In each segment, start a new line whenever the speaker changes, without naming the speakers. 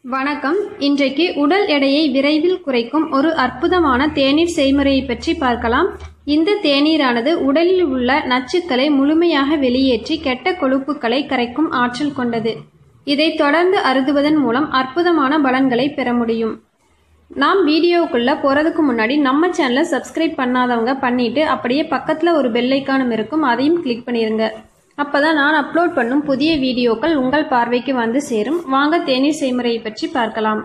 வணக்கம் இன்றைக்கு உடல் எடையை விரைவில் குறைக்கும் ஒரு அற்புதமான தேநீர் செய்முறையை பற்றி பார்க்கலாம் இந்த தேநீரானது உடலில் உள்ள நச்சுக்களை முழுமையாக வெளியேற்றி கெட்ட கொழுப்புகளை கரைக்கும் ஆற்றல் கொண்டது இதை தொடர்ந்து அருந்துவதன் மூலம் அற்புதமான பலன்களை பெற முடியும் நாம் வீடியோவுக்குள்ள போறதுக்கு முன்னாடி நம்ம சேனலை சப்ஸ்கிரைப் பண்ணாதவங்க பண்ணிட்டு அப்படியே பக்கத்துல ஒரு பெல் ஐக்கானும் இருக்கும் அதையும் கிளிக் பண்ணிருங்க அப்பதான் நான் அப்லோட் பண்ணும் புதிய வீடியோக்கள் உங்கள் பார்வைக்கு வந்து சேரும் வாங்க தேநீர் செய்முறையை பற்றி பார்க்கலாம்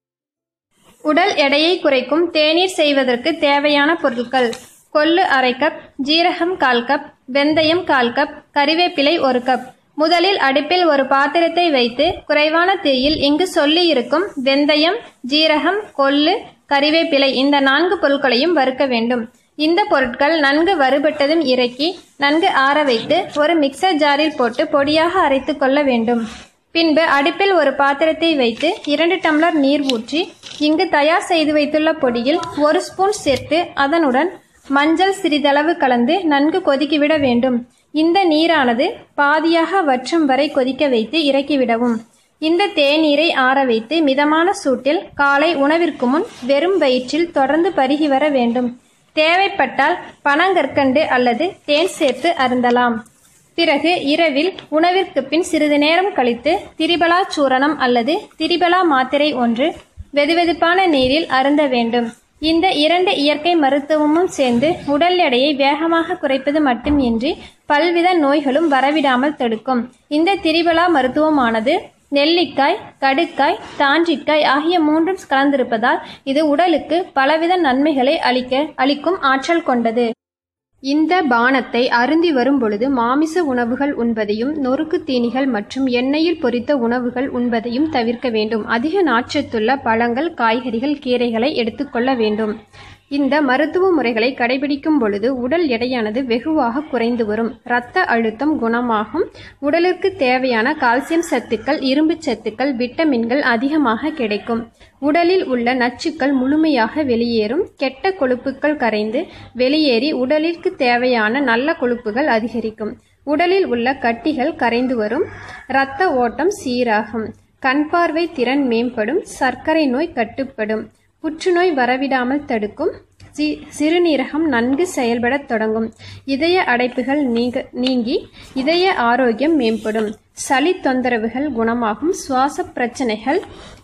உடல் எடையை குறைக்கும் தேநீர் செய்வதற்கு தேவையான பொருட்கள் கொள்ளு அரை கப் ஜீரகம் கால் கப் வெந்தயம் கால் கப் கறிவேப்பிலை ஒரு கப் முதலில் அடுப்பில் ஒரு பாத்திரத்தை வைத்து குறைவான தீயில் இங்கு சொல்லி இருக்கும் வெந்தயம் ஜீரகம் கொள்ளு கறிவேப்பிலை இந்த நான்கு பொருட்களையும் வறுக்க வேண்டும் இந்த பொருட்கள் நன்கு வறுபட்டதும் இறக்கி நன்கு ஆற வைத்து ஒரு மிக்சர் ஜாரில் போட்டு பொடியாக அரைத்து கொள்ள வேண்டும் பின்பு அடுப்பில் ஒரு பாத்திரத்தை வைத்து இரண்டு டம்ளர் நீர் ஊற்றி இங்கு தயார் செய்து வைத்துள்ள பொடியில் ஒரு ஸ்பூன் சேர்த்து அதனுடன் மஞ்சள் சிறிதளவு கலந்து நன்கு கொதிக்கிவிட வேண்டும் இந்த நீரானது பாதியாக வற்றும் வரை கொதிக்க வைத்து இறக்கிவிடவும் இந்த தேநீரை ஆற வைத்து மிதமான சூட்டில் காலை உணவிற்கு முன் வெறும் வயிற்றில் தொடர்ந்து பருகி வர வேண்டும் தேவைப்பட்டால் பனங்கற்கண்டு அல்லது தேன் சேர்த்து அருந்தலாம் பிறகு இரவில் உணவிற்கு பின் சிறிது நேரம் கழித்து திரிபலா சூரணம் அல்லது திரிபலா மாத்திரை ஒன்று வெதுவெதுப்பான நீரில் அருந்த வேண்டும் இந்த இரண்டு இயற்கை மருத்துவமும் சேர்ந்து உடல் எடையை வேகமாக குறைப்பது மட்டுமின்றி பல்வித நோய்களும் வரவிடாமல் தடுக்கும் இந்த திரிபலா மருத்துவமானது நெல்லிக்காய் கடுக்காய் தாண்டிக்காய் ஆகிய மூன்றும் கலந்திருப்பதால் இது உடலுக்கு பலவித நன்மைகளை அளிக்க அளிக்கும் ஆற்றல் கொண்டது இந்த பானத்தை அருந்தி வரும் பொழுது மாமிச உணவுகள் உண்பதையும் நொறுக்கு தீனிகள் மற்றும் எண்ணெயில் பொரித்த உணவுகள் உண்பதையும் தவிர்க்க வேண்டும் அதிக நாற்றத்துள்ள பழங்கள் காய்கறிகள் கீரைகளை எடுத்துக்கொள்ள வேண்டும் இந்த மருத்துவ முறைகளை கடைபிடிக்கும் பொழுது உடல் எடையானது வெகுவாக குறைந்து வரும் இரத்த அழுத்தம் குணமாகும் உடலுக்கு தேவையான கால்சியம் சத்துக்கள் இரும்பு சத்துக்கள் விட்டமின்கள் அதிகமாக கிடைக்கும் உடலில் உள்ள நச்சுக்கள் முழுமையாக வெளியேறும் கெட்ட கொழுப்புகள் கரைந்து வெளியேறி உடலிற்கு தேவையான நல்ல கொழுப்புகள் அதிகரிக்கும் உடலில் உள்ள கட்டிகள் கரைந்து வரும் இரத்த ஓட்டம் சீராகும் கண் பார்வை திறன் மேம்படும் சர்க்கரை நோய் கட்டுப்படும் புற்றுநோய் வரவிடாமல் தடுக்கும் சி சிறுநீரகம் நன்கு செயல்படத் தொடங்கும் இதய அடைப்புகள் நீங்க நீங்கி இதய ஆரோக்கியம் மேம்படும் சளி தொந்தரவுகள் குணமாகும் சுவாச பிரச்சனைகள்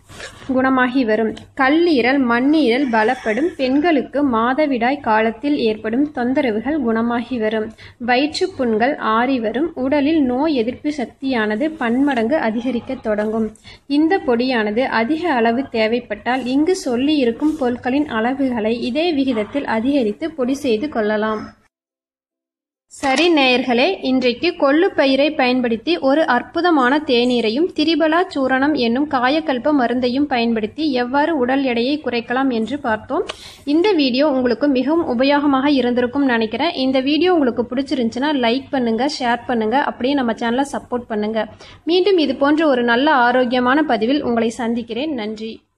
குணமாகி வரும் கல்லீரல் மண்ணீரல் பலப்படும் பெண்களுக்கு மாதவிடாய் காலத்தில் ஏற்படும் தொந்தரவுகள் குணமாகி வரும் வயிற்று புண்கள் ஆறி வரும் உடலில் நோய் எதிர்ப்பு சக்தியானது பன்மடங்கு அதிகரிக்க தொடங்கும் இந்த பொடியானது அதிக அளவு தேவைப்பட்டால் இங்கு சொல்லி இருக்கும் பொருட்களின் அளவுகளை இதே விகிதத்தில் அதிகரித்து பொடி செய்து கொள்ளலாம் சரி நேயர்களே இன்றைக்கு கொள்ளு பயிரை பயன்படுத்தி ஒரு அற்புதமான தேநீரையும் திரிபலா சூரணம் என்னும் காயக்கல்ப மருந்தையும் பயன்படுத்தி எவ்வாறு உடல் எடையை குறைக்கலாம் என்று பார்த்தோம் இந்த வீடியோ உங்களுக்கு மிகவும் உபயோகமாக இருந்திருக்கும் நினைக்கிறேன் இந்த வீடியோ உங்களுக்கு பிடிச்சிருந்துச்சுன்னா லைக் பண்ணுங்க ஷேர் பண்ணுங்க அப்படியே நம்ம சேனலை சப்போர்ட் பண்ணுங்க மீண்டும் இது போன்ற ஒரு நல்ல ஆரோக்கியமான பதிவில் உங்களை சந்திக்கிறேன் நன்றி